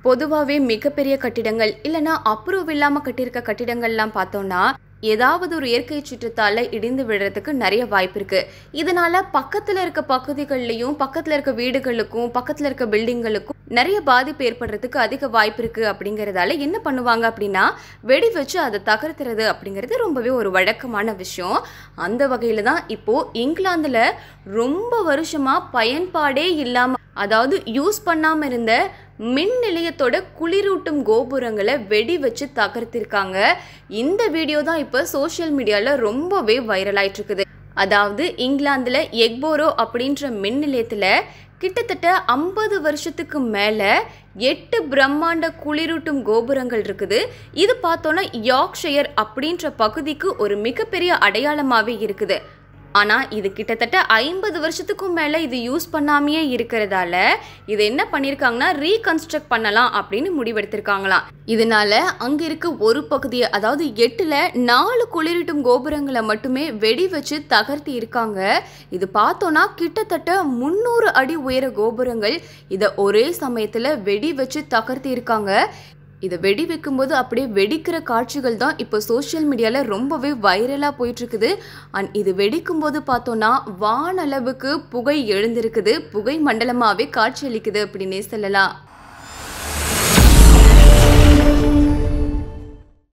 பொதுவாகவே மிகப்பெரிய கட்டிடங்கள் இல்லைன்னா அப்ரூவ் இல்லாமல் கட்டியிருக்க கட்டிடங்கள்லாம் பார்த்தோம்னா ஏதாவது ஒரு இயற்கை சுற்றத்தால இடிந்து விடுறதுக்கு நிறைய வாய்ப்பு இருக்கு இதனால பக்கத்துல இருக்க பகுதிகள்லையும் பக்கத்துல இருக்க வீடுகளுக்கும் பக்கத்துல இருக்க பில்டிங்களுக்கும் நிறைய பாதிப்பு ஏற்படுறதுக்கு அதிக வாய்ப்பு இருக்கு அப்படிங்கறதால என்ன பண்ணுவாங்க அப்படின்னா வெடி வச்சு அதை தகர்த்துறது அப்படிங்கிறது ரொம்பவே ஒரு வழக்கமான விஷயம் அந்த வகையில தான் இப்போ இங்கிலாந்துல ரொம்ப வருஷமா பயன்பாடே இல்லாம அதாவது யூஸ் பண்ணாம இருந்த மின் நிலையத்தோட குளிரூட்டும் கோபுரங்களை வெடி வச்சு தகர்த்திருக்காங்க இந்த வீடியோ தான் இப்போ சோஷியல் மீடியாவில் ரொம்பவே வைரல் ஆயிட்டு இருக்குது அதாவது இங்கிலாந்துல எக்போரோ அப்படின்ற மின் நிலையத்தில் கிட்டத்தட்ட ஐம்பது வருஷத்துக்கு மேலே எட்டு பிரம்மாண்ட குளிரூட்டும் கோபுரங்கள் இருக்குது இது பார்த்தோன்னா யார்க்ஷயர் அப்படின்ற பகுதிக்கு ஒரு மிகப்பெரிய அடையாளமாகவே இருக்குது ஆனால் இது கிட்டத்தட்ட ஐம்பது வருஷத்துக்கும் மேலே இது யூஸ் பண்ணாமையே இருக்கிறதால இது என்ன பண்ணியிருக்காங்கன்னா ரீகன்ஸ்ட்ரக்ட் பண்ணலாம் அப்படின்னு முடிவெடுத்திருக்காங்களாம் இதனால அங்கே இருக்க ஒரு பகுதியை அதாவது எட்டில் நாலு குளிரூட்டும் கோபுரங்களை மட்டுமே வெடி வச்சு தகர்த்தி இருக்காங்க இது பார்த்தோன்னா கிட்டத்தட்ட முந்நூறு அடி உயர கோபுரங்கள் இதை ஒரே சமயத்தில் வெடி வச்சு தகர்த்தி இருக்காங்க இதை வெடி வைக்கும்போது அப்படியே வெடிக்கிற காட்சிகள் தான் இப்போ சோஷியல் மீடியாவில் ரொம்பவே வைரலாக போயிட்டுருக்குது அண்ட் இது வெடிக்கும்போது பார்த்தோன்னா வானளவுக்கு புகை எழுந்திருக்குது புகை மண்டலமாகவே காட்சியளிக்குது அப்படின்னே சொல்லலாம்